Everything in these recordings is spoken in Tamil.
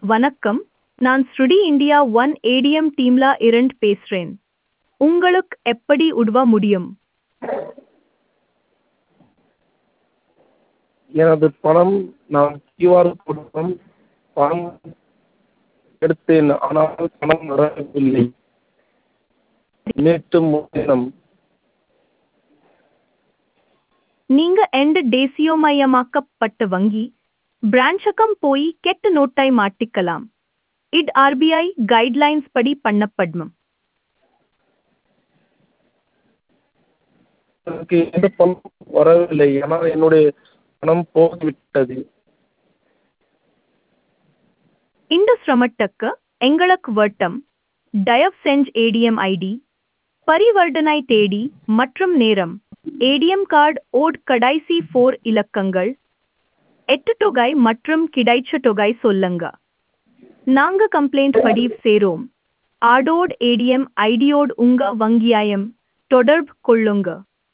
வணக்கம் நான் ஸ்ருடி இந்தியா ஒன் ஏடிஎம் டீம்ல இருந்து பேசுறேன் உங்களுக்கு எப்படி உதவ முடியும் எனது பணம் நான் கியூஆர் மூலம் பணம் எடுத்தேன் ஆனால் பணம் வரவில்லை நேற்று முன்தினம் நீங்க எந்த தேசியமயமாக்கப்பட்ட வங்கி பிரான்ச்சுக்கும் போய் கெட்ட நோட்டை மாட்டிக்கலாம் இது ஆர்பிஐ கைட்லைன்ஸ் படி பண்ணப்படும் எனக்கு எந்த பணம் வரவில்லை ஆனால் என்னுடைய பணம் போய்விட்டது இந்த சிரமத்துக்கு எங்களுக்கு வட்டம் தயவு செஞ்சு ஏடிஎம் ஐடி பரிவர்த்தனை தேதி மற்றும் நேரம் ஏடிஎம் கார்டு ஓட் கடைசி ஃபோர் இலக்கங்கள் எட்டு தொகை மற்றும் கிடைச்ச தொகை சொல்லுங்க நாங்க கம்ப்ளைண்ட் பதிவு சேரோம் ஆடோட் ஏடிஎம் ஐடியோடு உங்க வங்கியாயம் தொடர்பு கொள்ளுங்க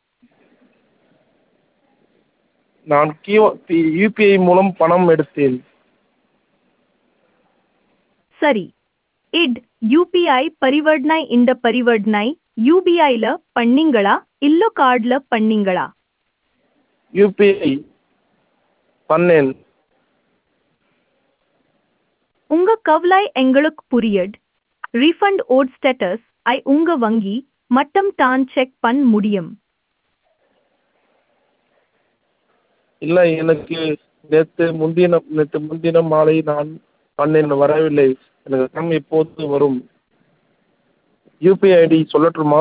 நான் கியூ யூபிஐ மூலம் பணம் எடுத்தேன் சரி இட் யூபிஐ பரிவர்த்தனை இந்த பரிவர்த்தனை யூபிஐல பண்ணீங்களா இல்லோ கார்டுல பண்ணீங்களா யூபிஐ பண்ணேன் உங்க கவலை எங்களுக்கு புரியட் ரீஃபண்ட் ஓட் ஸ்டேட்டஸ் ஐ உங்க வங்கி மட்டம் தான் செக் பண்ண முடியும் இல்லை எனக்கு நேற்று முன்தினம் நேற்று முன்தினம் மாலை நான் பண்ணேன் வரவில்லை எனக்கு பணம் எப்போது வரும் யூபிஐ ஐடி சொல்லட்டுமா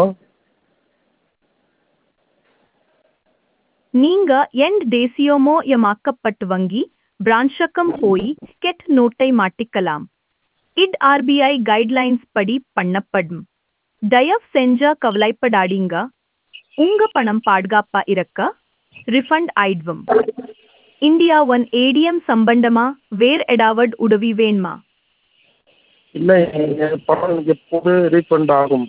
நீங்க எந்த தேசியமோ எமாக்கப்பட்ட வங்கி பிரான்ச்சக்கம் போய் கெட் நோட்டை மாட்டிக்கலாம் இட் ஆர்பிஐ கைட்லைன்ஸ் படி பண்ணப்படும் தயவு செஞ்ச கவலைப்படாதீங்க உங்க பணம் பாதுகாப்பா இருக்க ரிஃபண்ட் ஆயிடுவோம் இந்தியா ஒன் ஏடிஎம் சம்பந்தமா வேர் எடாவட் உதவி வேணுமா இல்லை என் பணம் எப்போது ரீஃபண்ட் ஆகும்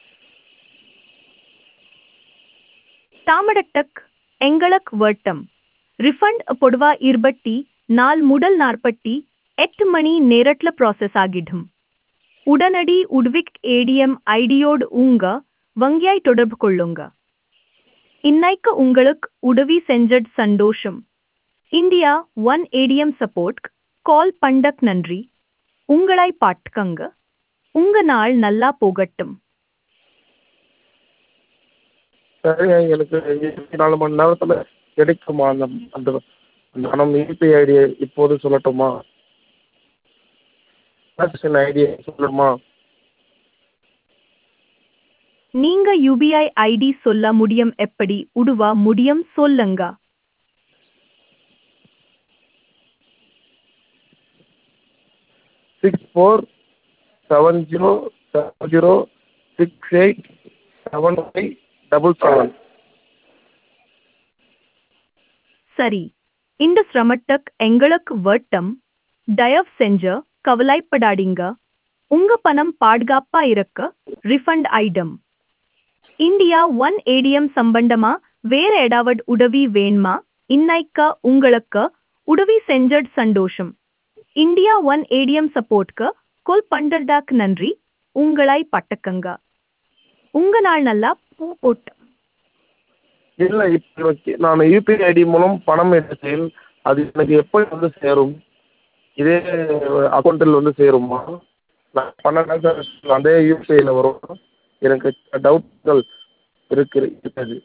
தாமடட்டக் எங்களுக்கு வட்டம் ரிஃபண்ட் பொதுவா இருபத்தி நாள் முதல் நாற்பத்தி எட்டு மணி நேரத்துல ப்ராசஸ் ஆகிடும் உடனடி உட்விக் ஏடிஎம் ஐடியோடு உங்க வங்கியாய் தொடர்பு கொள்ளுங்க இன்னைக்கு உங்களுக்கு உதவி செஞ்சட் சந்தோஷம் India one ATM support call பண்டக் நன்றி உங்களை பாட்டுக்கங்க உங்க நாள் நல்லா போகட்டும் சரி எனக்கு இருபத்தி நாலு மணி நேரத்தில் கிடைக்குமா அந்த அந்த அந்த பணம் யூபிஐ ஐடி இப்போது சொல்லட்டுமா டிரான்சாக்ஷன் ஐடி சொல்லணுமா நீங்க யூபிஐ ஐடி சொல்ல முடியும் எப்படி உடுவா முடியும் சொல்லுங்க six four seven zero seven zero six eight seven five double seven சரி இந்த சிரமத்துக்கு எங்களுக்கு வட்டம் தயவு செஞ்ச கவலைப்படாதீங்க உங்க பணம் பாதுகாப்பா இருக்க ரிஃபண்ட் ஐட்டம் இந்தியா ஒன் ஏடிஎம் சம்பந்தமா வேற ஏதாவது உதவி வேணுமா இன்னைக்கு உங்களுக்கு உதவி செஞ்சட் சந்தோஷம் இந்தியா ஒன் ஏடிஎம் சப்போர்ட்க்கு கொல் பண்டர்டாக் நன்றி உங்களை பட்டக்கங்க உங்க நாள் நல்லா பூ போட்டு இல்லை இப்போ நான் யூபிஐ ஐடி மூலம் பணம் எடுத்தேன் அது எனக்கு எப்படி வந்து சேரும் இதே அக்கௌண்ட்டில் வந்து சேருமா நான் பண்ண transaction அதே யூபிஐயில் வரும் எனக்கு டவுட்கள் இருக்கு இருக்குது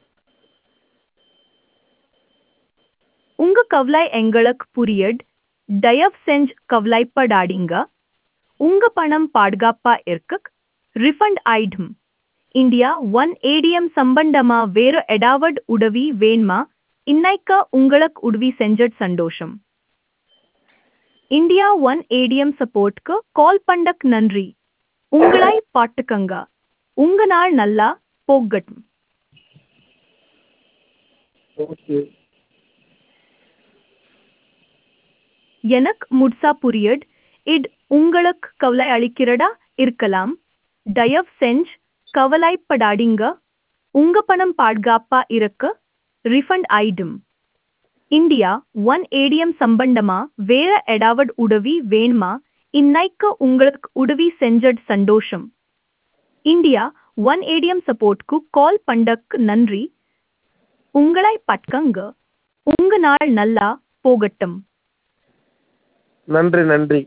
உங்க கவலை எங்களுக்கு புரியட் தயவு செஞ்சு கவலைப்படாதீங்க உங்க பணம் பாதுகாப்பா இருக்கு ரிஃபண்ட் ஆயிடும் இந்தியா ஒன் ஏடிஎம் சம்பந்தமா வேற எடாவட் உதவி வேணுமா இன்னைக்கு உங்களுக்கு உதவி செஞ்சட் சந்தோஷம் இந்தியா ஒன் ஏடிஎம் சப்போர்ட்க்கு கால் பண்டக் நன்றி உங்களை பாட்டுக்கங்க உங்க நாள் நல்லா போகட்டும் ஓகே எனக்கு முட்சா புரியட் இட் உங்களுக்கு கவலை அளிக்கிறதா இருக்கலாம் தயவு செஞ்சு கவலைப்படாதீங்க உங்க பணம் பாதுகாப்பா இருக்க ரிஃபண்ட் ஆயிடும் இந்தியா ஒன் ஏடிஎம் சம்பந்தமா வேற ஏதாவது உதவி வேணுமா இன்னைக்கு உங்களுக்கு உதவி செஞ்சட் சந்தோஷம் இந்தியா ஒன் ஏடிஎம் சப்போர்ட்க்கு கால் பண்ணக்கு நன்றி உங்களை பட்கங்க உங்க நாள் நல்லா போகட்டும் நன்றி நன்றி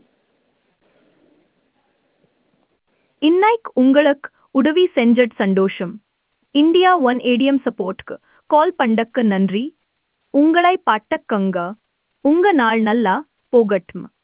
இன்னைக்கு உங்களுக்கு உதவி செஞ்சட் சந்தோஷம் இந்தியா ஒன் ஏடிஎம் சப்போர்ட்க்கு கால் பண்ணக்கு நன்றி உங்களை பாட்டக்கங்க உங்க நாள் நல்லா போகட்டும்